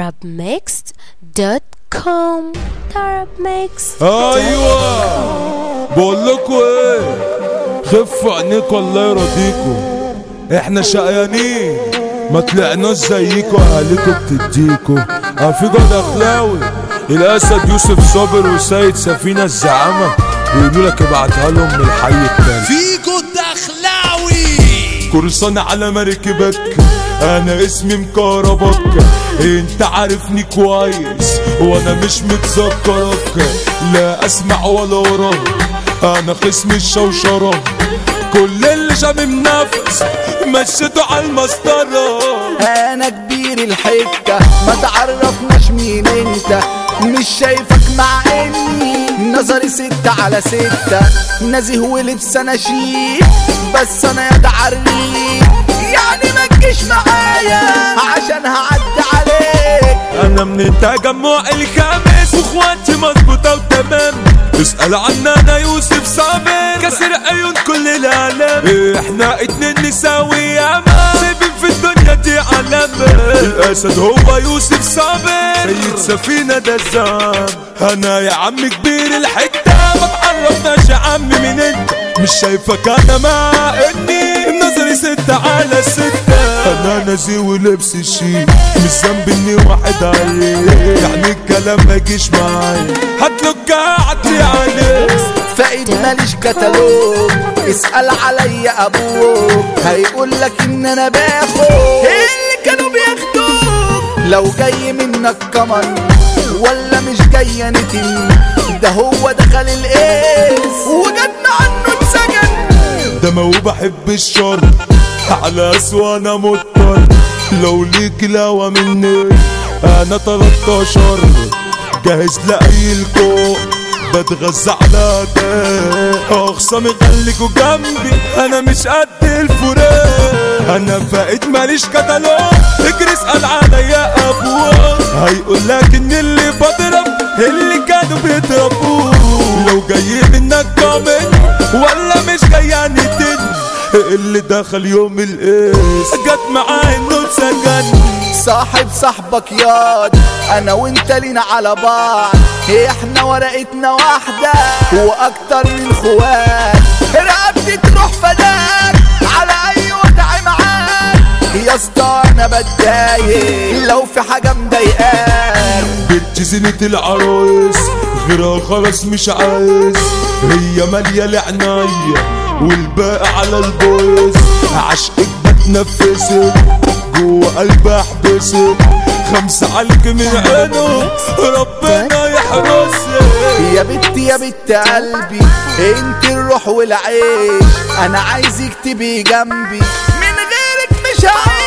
arabmixed.com arabmixed ايوه بقول لكم ايه خفوا عينيكم الله يرضيكم احنا شقيانين ما طلعناش زيكم اهاليكم بتديكم اه في جد اخلاوي الاسد يوسف صابر وسيد سفينه الزعامه بيقولوا لك ابعتها لهم من الحي التاني فيكو الدخلاوي قرصان على مركبك انا اسمي مكربك انت عارفني كويس وانا مش متذكرك لا اسمع ولا وراك انا خصم الشوشرة كل اللي شامم نفس مشيته على المسطرة انا كبير الحكة ما تعرفناش مين انت مش شايفك مع اني نظري ستة على ستة نزيه ولبس انا شيك بس انا يا عريك يعني ما تجيش معايا عشان هعدي عليك انا من التجمع الخامس واخواتي مظبوطة وتمام اسأل عنا انا يوسف صابر كسر عيون كل العالم احنا اتنين نساوي ياما سايبين في الدنيا دي علامة الاسد هو يوسف صابر سيد سفينة ده الزعم انا يا عم كبير الحتة ما تعرفناش يا عم من انت مش شايفك انا مع اني نظري ستة على ستة انا نازي ولبس شيك مش ذنب اني واحد عليه يعني الكلام ما يجيش معايا هتلوك عدلي عليه فايد ماليش كتالوج اسأل عليا ابوك هيقول لك ان انا باخد اللي كانوا بياخدوك لو جاي منك كمان ولا مش جاي نتم ده هو دخل القيس وجدنا عنه اتسجن ده ما وبحب الشر على اسوأ انا مضطر لو ليك لوا مني انا 13 جاهز لاي الكوع بتغذى على ده اخصامي خليكوا جنبي انا مش قد الفراق انا فائد ماليش كتالوج اجري اسال عليا ابوه هيقول لك ان اللي بضرب اللي كانوا بيضربوه لو جاي منك كامل ولا مش جاي ندن اللي دخل يوم القيس جت معاه انه اتسجن صاحب صاحبك ياض انا وانت لينا على بعض احنا ورقتنا واحدة واكتر من اخوات رقبتي تروح فداك على اي وضع معاك يا اسطى انا بتضايق لو في حاجة مضايقاك بنت زينة العرايس غيرها خلاص مش عايز هي مالية لعناية والباقي على البويز عشقك بتنفسك جوه قلبي احبسك خمسة عليك من عينه ربنا يحرسك يا بت يا بت قلبي انت الروح والعيش انا عايزك تبقي جنبي من غيرك مش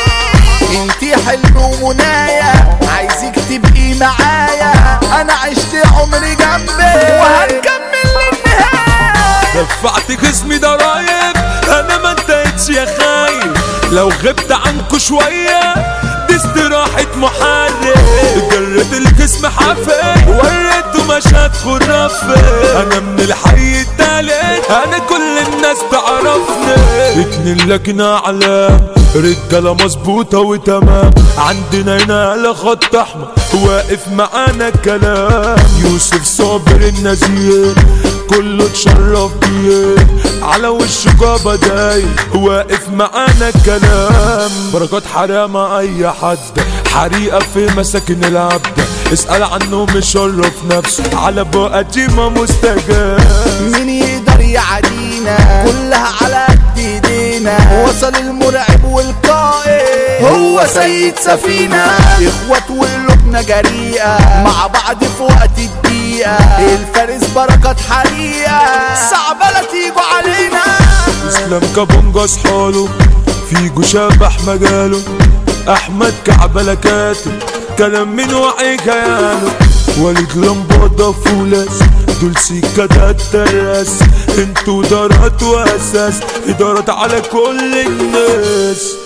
هعيش انت حلم ومنايا عايزك تبقي معايا انا عشت عمري جنبي وهنكمل للنهاية دفعت جسمي ضرايب انا ما انتهتش يا خايف لو غبت عنكو شوية دي استراحة محرك جريت الجسم حافل وريته مشهد خرافي انا من الحي التالت انا كل الناس تعرفني اتنين لكن اعلام رجالة مظبوطة وتمام عندنا هنا لا خط احمر واقف معانا الكلام يوسف صابر النزير كله اتشرف بيه على وشه جابا داير واقف معانا الكلام بركات حرامة اي حد حريقة في مساكن العبدة اسأل عنه مشرف نفسه على بقى قديمة مستجاب مين يقدر يعدينا كلها على قد ايدينا وصل المرعب والقائد هو سيد سفينة اخوات وقلوبنا جريئة مع بعض في وقت الدقيقة الفارس بركات حريقة صعبة لا تيجوا علينا اسلام كابونجا صحاله فيجو شبح مجاله احمد كعبلة كاتب كلام من وعي خياله وليد لمبادة فولاس دول سكة التراس انتوا دارات واساس ادارات على كل الناس